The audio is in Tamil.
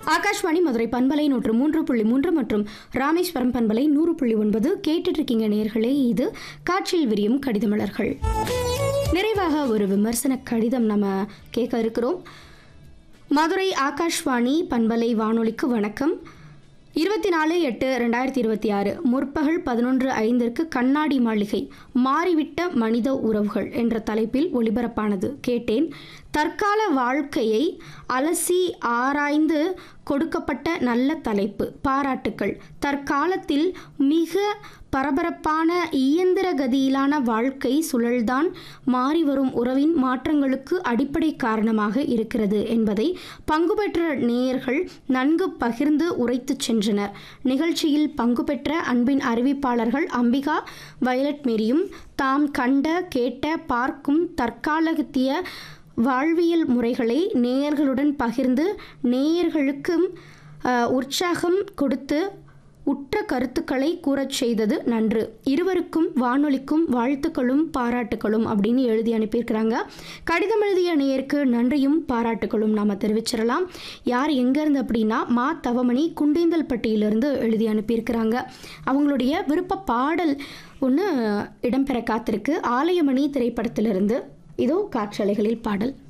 ஆகாஷ்வாணி மதுரை பண்பலை நூற்று மூன்று புள்ளி மூன்று மற்றும் ராமேஸ்வரம் பண்பலை நூறு புள்ளி ஒன்பது கேட்டுட்டு இருக்கீங்க நேர்களே இது காற்றில் விரியும் கடிதமலர்கள் நிறைவாக ஒரு விமர்சன கடிதம் நம்ம கேட்க இருக்கிறோம் மதுரை ஆகாஷ்வாணி பண்பலை வானொலிக்கு வணக்கம் இருபத்தி நாலு எட்டு ரெண்டாயிரத்தி இருபத்தி ஆறு முற்பகல் பதினொன்று ஐந்திற்கு கண்ணாடி மாளிகை மாறிவிட்ட மனித உறவுகள் என்ற தலைப்பில் ஒளிபரப்பானது கேட்டேன் தற்கால வாழ்க்கையை அலசி ஆராய்ந்து கொடுக்கப்பட்ட நல்ல தலைப்பு பாராட்டுக்கள் தற்காலத்தில் மிக பரபரப்பான இயந்திர கதியிலான வாழ்க்கை சுழல்தான் மாறி வரும் உறவின் மாற்றங்களுக்கு அடிப்படை காரணமாக இருக்கிறது என்பதை பங்கு பெற்ற நேயர்கள் நன்கு பகிர்ந்து உரைத்துச் சென்றனர் நிகழ்ச்சியில் பங்கு பெற்ற அன்பின் அறிவிப்பாளர்கள் அம்பிகா வயலட் மேரியும் தாம் கண்ட கேட்ட பார்க்கும் தற்காலத்திய வாழ்வியல் முறைகளை நேயர்களுடன் பகிர்ந்து நேயர்களுக்கும் அஹ், உற்சாகம் கொடுத்து உற்ற கருத்துக்களை கூறச் செய்தது நன்று இருவருக்கும் வானொலிக்கும் வாழ்த்துக்களும் பாராட்டுக்களும் அப்படின்னு எழுதி அனுப்பியிருக்கிறாங்க கடிதம் எழுதிய நேயருக்கு நன்றியும் பாராட்டுக்களும் நாம் தெரிவிச்சிடலாம் யார் எங்கேருந்து அப்படின்னா மா தவமணி குண்டேந்தல்பட்டியிலிருந்து எழுதி அனுப்பியிருக்கிறாங்க அவங்களுடைய விருப்ப பாடல் ஒன்று இடம்பெற காத்திருக்கு ஆலயமணி திரைப்படத்திலிருந்து இதோ காற்றலைகளில் பாடல்